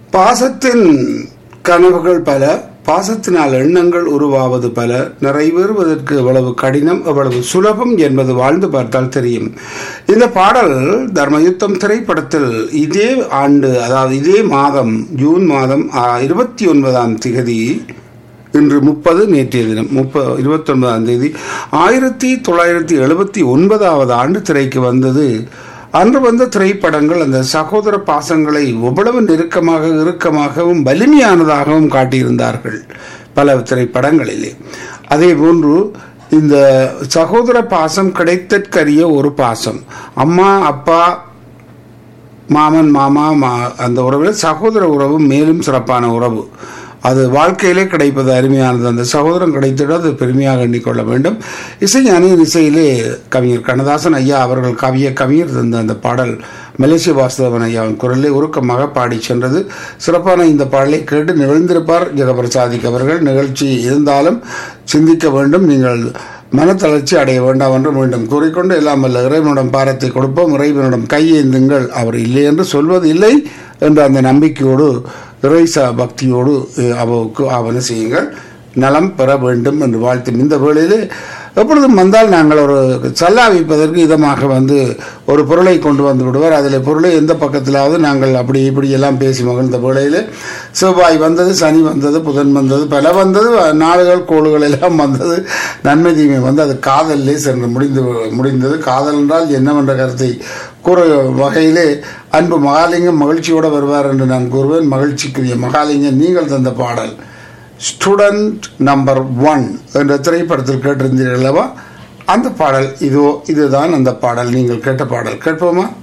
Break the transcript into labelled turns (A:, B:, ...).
A: பாசத்தின் கனவுகள் பல பாசத்தினால் எண்ணங்கள் உருவாவது பல நிறைவேறுவதற்கு எவ்வளவு கடினம் எவ்வளவு சுலபம் என்பது வாழ்ந்து பார்த்தால் தெரியும் இந்த பாடல் தர்மயுத்தம் திரைப்படத்தில் இதே ஆண்டு அதாவது இதே மாதம் ஜூன் மாதம் இருபத்தி ஒன்பதாம் திகதி இன்று முப்பது நேற்றைய தினம் முப்ப இருபத்தி ஒன்பதாம் தேதி ஆயிரத்தி தொள்ளாயிரத்தி எழுபத்தி ஒன்பதாவது ஆண்டு திரைக்கு வந்தது அன்று வந்த திரைப்படங்கள் அந்த சகோதர பாசங்களை எவ்வளவு நெருக்கமாக இறுக்கமாகவும் வலிமையானதாகவும் காட்டியிருந்தார்கள் பல திரைப்படங்களிலே அதே போன்று இந்த சகோதர பாசம் கிடைத்தற்கரிய ஒரு பாசம் அம்மா அப்பா மாமன் மாமா மா அந்த உறவில் சகோதர உறவு மேலும் சிறப்பான உறவு அது வாழ்க்கையிலே கிடைப்பது அருமையானது அந்த சகோதரம் கிடைத்திட அது பெருமையாக எண்ணிக்கொள்ள வேண்டும் இசை அணியின் இசையிலே கவிஞர் கண்ணதாசன் ஐயா அவர்கள் கவிய கவிஞர் தந்த அந்த பாடல் மலேசிய வாசுதேவன் ஐயாவின் குரலில் உருக்கமாக பாடி சென்றது சிறப்பான இந்த பாடலை கேட்டு நிகழ்ந்திருப்பார் ஜெகபிரசாதிக் அவர்கள் நிகழ்ச்சி இருந்தாலும் சிந்திக்க வேண்டும் நீங்கள் மனத்தளர்ச்சி அடைய வேண்டாம் என்று மீண்டும் கூறிக்கொண்டு எல்லாம் வல்ல இறைவனிடம் பாரத்தை கொடுப்போம் இறைவனிடம் கையேந்துங்கள் அவர் இல்லை என்று சொல்வது இல்லை என்ற அந்த நம்பிக்கையோடு இறைசா பக்தியோடு அவருக்கு ஆவண செய்யுங்கள் நலம் பெற வேண்டும் என்று வாழ்த்தும் இந்த வேளையிலே எப்பொழுதும் வந்தால் நாங்கள் ஒரு சல்லாவிப்பதற்கு இதமாக வந்து ஒரு பொருளை கொண்டு வந்து விடுவார் அதில் பொருளை எந்த பக்கத்திலாவது நாங்கள் அப்படி இப்படி எல்லாம் பேசி மகிழ்ந்த வேளையில் செவ்வாய் வந்தது சனி வந்தது புதன் வந்தது பல வந்தது நாடுகள் கோளுகள் எல்லாம் வந்தது நன்மை தீமை வந்து அது காதலிலே சென்று முடிந்து முடிந்தது காதல் என்றால் என்னவென்ற கருத்தை கூற வகையிலே அன்பு மகாலிங்கம் மகிழ்ச்சியோடு வருவார் என்று நான் கூறுவேன் மகிழ்ச்சிக்குரிய மகாலிங்கம் நீங்கள் தந்த பாடல் ஸ்டூடெண்ட் நம்பர் ஒன் என்ற திரைப்படத்தில் கேட்டிருந்தீர்கள் அல்லவா அந்த பாடல் இதோ இதுதான் அந்த பாடல் நீங்கள் கேட்ட பாடல் கேட்போமா